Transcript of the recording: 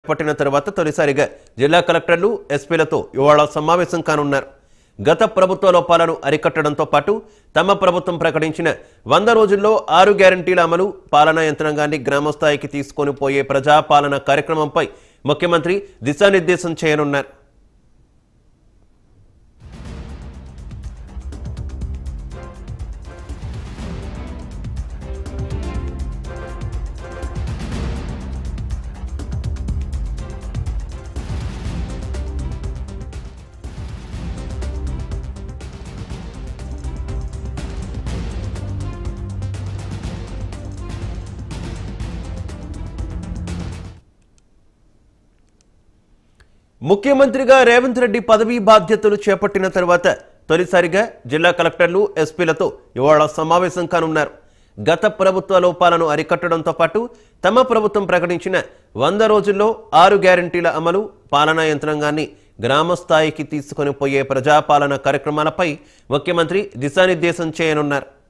చేపట్టిన తర్వాత తొలిసారిగా జిల్లా కలెక్టర్లు ఎస్పీలతో ఇవాళ సమావేశం కానున్నారు గత ప్రభుత్వ లోపాలను అరికట్టడంతో పాటు తమ ప్రభుత్వం ప్రకటించిన వంద రోజుల్లో ఆరు గ్యారంటీల అమలు పాలనా యంత్రాంగాన్ని గ్రామస్థాయికి తీసుకొని పోయే ప్రజాపాలన కార్యక్రమంపై ముఖ్యమంత్రి దిశానిర్దేశం చేయనున్నారు ముఖ్యమంత్రిగా రేవంత్ రెడ్డి పదవీ బాధ్యతలు చేపట్టిన తర్వాత తొలిసారిగా జిల్లా కలెక్టర్లు ఎస్పీలతో ఇవాళ సమావేశం కానున్నారు గత ప్రభుత్వ లోపాలను అరికట్టడంతో పాటు తమ ప్రభుత్వం ప్రకటించిన వంద రోజుల్లో ఆరు గ్యారంటీల అమలు పాలనా యంత్రాంగాన్ని గ్రామ స్థాయికి తీసుకొని పోయే ప్రజాపాలన కార్యక్రమాలపై ముఖ్యమంత్రి దిశానిర్దేశం చేయనున్నారు